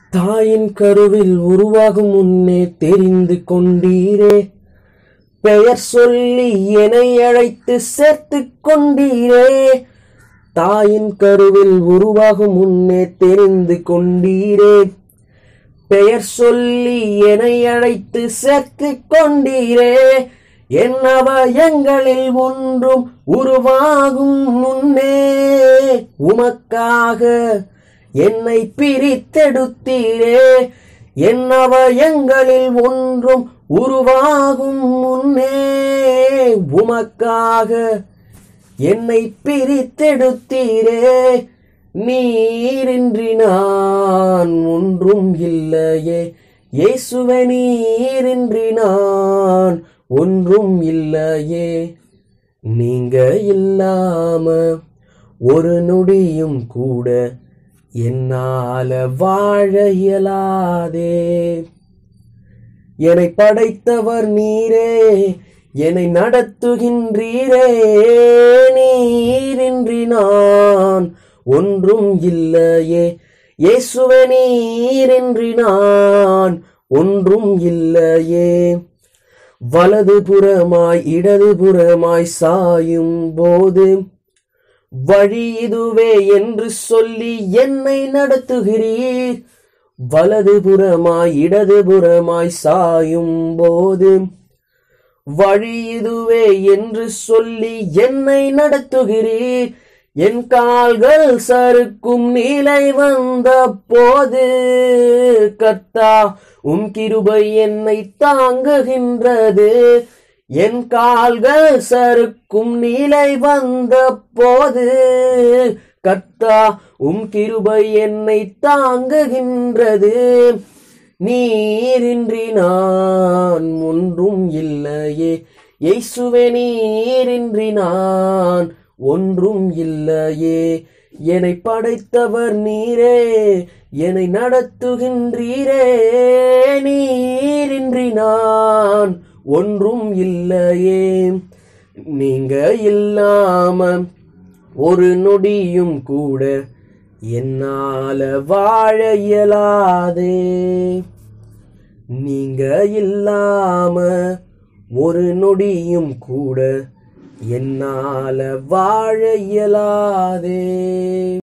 தாயின் கருவில் உருவாகும் முன்னே தெரிந்து கொண்டீரே பெயர் சொல்லி என்னை அழைத்து சேர்த்து கொண்டீரே தாயின் கருவில் உருவாகும் முன்னே தெரிந்து கொண்டீரே பெயர் சொல்லி என்னை அழைத்து சேர்த்து கொண்டீரே என் அவயங்களில் ஒன்றும் உருவாகும் முன்னே உமக்காக என்னை பிரித்தெடுத்தீரே என் அவயங்களில் ஒன்றும் உருவாகும் முன்னே உமக்காக என்னை பிரித்தெடுத்தீரே நீரின்றி நான் ஒன்றும் இல்லையே இயேசுவே நீரின்றி நான் ஒன்றும் இல்லையே நீங்க இல்லாம ஒரு நொடியும் கூட என்னால வாழ இயலாதே என்னை படைத்தவர் நீரே என்னை நடத்துகின்றீரே நீரின்றி நான் ஒன்றும் இல்லையே இயேசுவே நீரின்றி நான் ஒன்றும் இல்லையே வலதுபுறமாய் இடதுபுறமாய் சாயும் போது வழி இதுவே என்று சொல்லி என்னை நடத்துகிறீர் வலதுபுறமாய் இடதுபுறமாய் சாயும் போது வழி இதுவே என்று சொல்லி என்னை நடத்துகிறீர் என் கால்கள் சறுக்கும் நிலை வந்த போது கர்த்தா உம் கிருபை என்னை தாங்குகின்றது என் கால்கள் சறுக்கும் நிலை வந்த போது கர்த்தா உம் கிருபை என்னை தாங்குகின்றது நீரின்றி நான் ஒன்றும் இல்லையே இயேசுவே நீரின்றி நான் ஒன்றும் இல்லையே என்னை படைத்தவர் நீரே என்னை நடத்துகின்றீரே நீரின்றி நான் ஒன்றும் இல்லையே நீங்க இல்லாம ஒரு நொடியும் கூட என்னால வாழ இயலாதே நீங்க இல்லாம ஒரு நொடியும் கூட என்னால வாழ இயலாதே